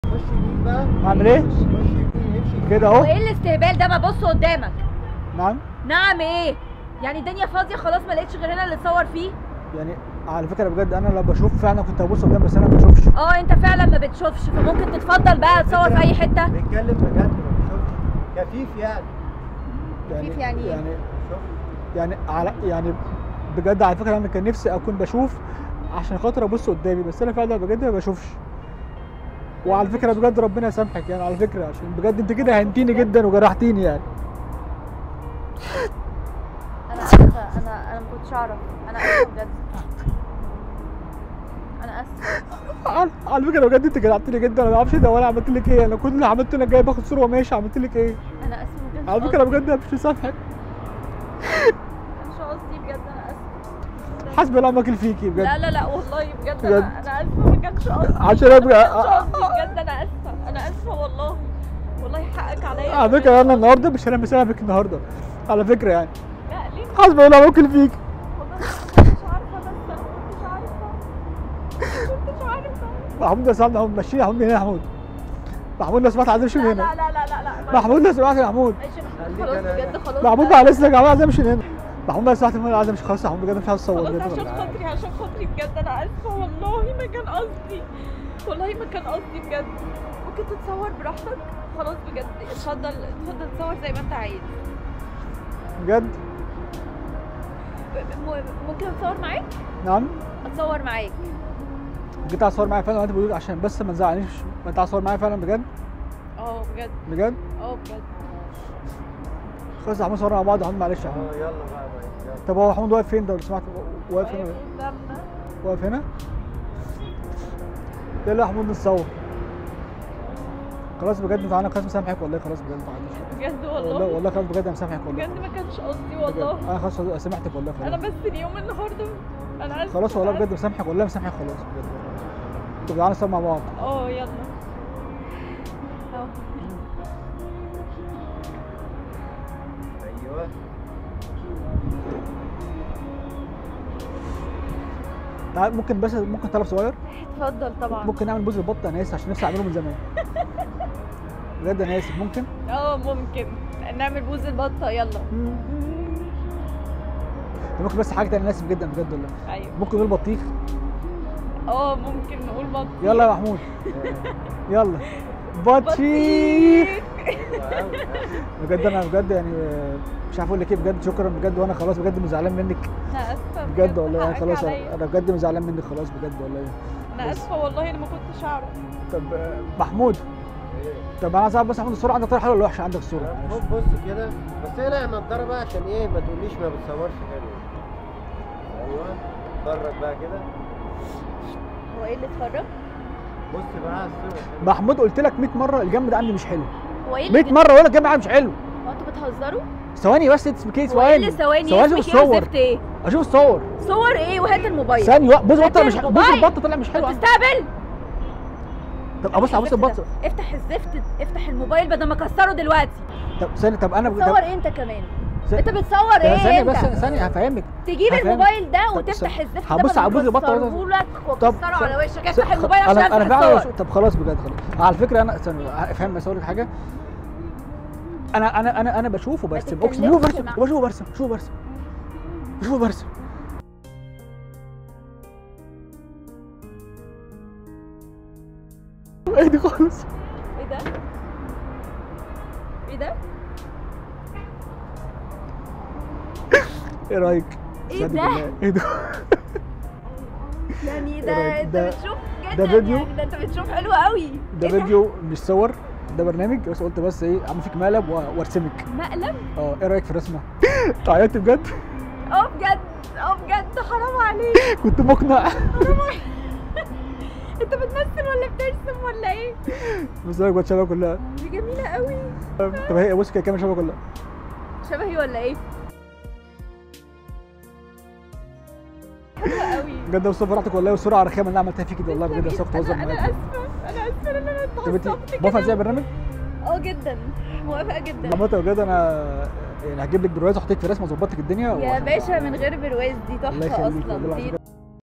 خش يمين بقى اعمل ايه خش يمين امشي كده هو اهو ايه الاستهبال ده ما بص قدامك نعم نعم ايه يعني الدنيا فاضيه خلاص ما لقيتش غير هنا اللي تصور فيه يعني على فكره بجد انا لو بشوف فعلا كنت هبص قدام بس انا ما بشوفش اه انت فعلا ما بتشوفش فممكن تتفضل بقى تصور في اي حته بنتكلم بجد ما بنشوفش كفيف يعني كيف يعني إيه؟ يعني شوف يعني على يعني بجد على فكره انا كان نفسي اكون بشوف عشان خاطر ابص قدامي بس انا فعلا بجد ما بشوفش وعلى فكره بجد ربنا يسامحك يعني على فكره عشان بجد انت كده هنتيني جدا وجرحتيني يعني انا اسفه انا انا ما كنتش اعرف انا اسفه بجد انا اسفه على على فكره بجد انت جرحتيني جدا انا ما اعرفش ده ولا عملت لك ايه انا كل اللي عملته انا جاي باخد صوره وماشي عملت لك ايه انا اسفه بجد على فكره بجد انا مش مسامحك مش قصدي بجد انا اسفه حسبي الله ونعم فيكي بجد لا لا لا والله بجد بجد. انا انا اسفه ما كانش قصدي عشان ابقى ما كانش قصدي بجد انا اسفه انا اسفه والله والله حقك عليا على فكره انا النهارده مش انا مسامحك النهارده على فكره يعني لا ليه حسبي الله ونعم فيك والله مش عارفه بس انا مش عارفه مش عارفه محمود لو سمحت محمود مشيني يا محمود من هنا يا محمود محمود لو سمحت عايز امشي من لا هنا لا لا لا لا لا محمود لو سمحت يا محمود ماشي يا محمود، خليك خلاص أنا- بجد خلاص محمود لا. معلش يا جماعه عايز امشي من هنا محمود لو سمحت محمود عايز امشي خلاص يا محمود بجد مش عايز اصور خلاص بجد عشان خاطري عشان خاطري بجد انا اسفه والله ما كان قصدي والله ما كان قصدي بجد ممكن تتصور براحتك خلاص بجد اتفضل اتفضل تصور زي ما انت عايز بجد م- ممكن اتصور معاك نعم اتصور معاك جيت اصور معايا فعلا وانت بتقول عشان بس ما تزعلنيش ما انت اصور معايا فعلا بجد اه بجد بجد اه بجد خلاص يا محمود صورنا مع بعض يا محمود معلش يا محمود اه يلا بقى بقى، يلا طب هو محمود واقف فين ده لو سمحت واقف واقف هنا قدامنا واقف هنا يلا يا محمود نتصور خلاص بجد تعالى خلاص مسامحك والله خلاص بجد معلش بجد والله والله والله خلاص بجد انا مسامحك والله بجد ما كانش قصدي بجد. والله انا خلاص سامحتك والله انا خلاص بس اليوم النهارده انا اسفه خلاص والله أنا بجد مسامحك والله مسامحك خلاص بجد طب تعالى نصور مع بعض آسفة. اه يلا أهو. ايوه تعال ممكن بس ممكن طلب صغير اتفضل طبعا ممكن نعمل بوز البطه انا اسف عشان نفسي اعمله من زمان بجد انا اسف ممكن اه ممكن نعمل بوز البطه يلا ممكن بس حاجه تانية انا اسف جدا بجد والله ايوه ممكن نقول بطيخ اه ممكن نقول بطيخ يلا يا محمود يلا بطيخ بجد انا بجد يعني آه، مش عارف اقول لك ايه بجد شكرا بجد وانا خلاص بجد مش زعلان منك انا اسفه بجد والله انا حقك خلاص عليا. انا بجد مش زعلان منك خلاص بجد والله انا بس. اسفه والله انا ما كنتش اعرف طب آه، محمود ايه طب انا عايز اعرف بس محمود الصوره عندك طالعه حلوه ولا وحشه عندك الصوره خد بص كده بس اقلع النضاره بقى عشان ايه ما تقوليش ما بتصورش حلو ايوه اتفرج بقى كده هو ايه اللي اتفرج بص بقى على الصور محمود قلت لك 100 مره الجنب ده عندي مش حلو هو ايه اللي 100 مره ولا الجنب عندي مش حلو هو انتوا بتهزروا ثواني بس انت اسمك ايه هو ايه اللي ثواني ثواني ثواني اسمك ايه الصور وزفت ايه اشوف الصور صور ايه وهات الموبايل ثانيه واحدة. بص هات البطه مش بص الموبايل. البطه طلع مش حلو انت بتستقبل طب ابص ابص الزفت ده. البطه افتح الزفت افتح الموبايل بدل ما اكسره دلوقتي طب ثانيه طب انا تصور ايه انت كمان انت بتصور ايه ثانيه انت بس ثانيه هفهمك تجيب هفهمك. الموبايل ده طب وتفتح ثانية. الزفت هبص ده على بوز البطة لك طب وكسره ث- على وشك ث- افتح الموبايل عشان انا انا افتح فعلا الصور طب خلاص بجد خلاص على فكره انا ثانيه افهم بس اقول لك حاجه انا انا انا انا بشوفه ما برسم اقسم تتكلمش بالله برسم مع- بشوفه برسم بشوفه برسم بشوفه برسم اهدي خالص ايه ده ايه ده ايه رايك؟ إيه صدق ده؟ بالله. ايه ده؟ يعني إيه ده رأيك؟ انت ده- بتشوف ده جدا فيديو؟ يعني ده انت بتشوف حلو قوي ده إيه فيديو مش صور ده برنامج بس قلت بس ايه اعمل فيك مقلب و- وارسمك مقلب اه ايه رايك في الرسمه؟ تعيطت بجد؟ اه بجد اه بجد حرام عليك كنت مقنع انت بتمثل ولا بترسم ولا ايه بس انا كنت شبه كلها دي جميله قوي طب هي بص كده كامل شبه كلها شبهي ولا ايه حلوه قوي بجد بص فرحتك والله والسرعه على الرخامه اللي أنا عملتها فيكي دي والله بجد بس أنا كنت بهزر انا معاكي انا اسفه انا اسفه ان انا طب انت اتعصبت موافقه كده زي البرنامج؟ اه جدا موافقه جدا لما بجد انا يعني هجيب لك برواز واحطك في رسمه واظبط لك الدنيا يا وعشان- باشا من غير برواز دي الله تحفه يخليك والله اصلا العظيم دي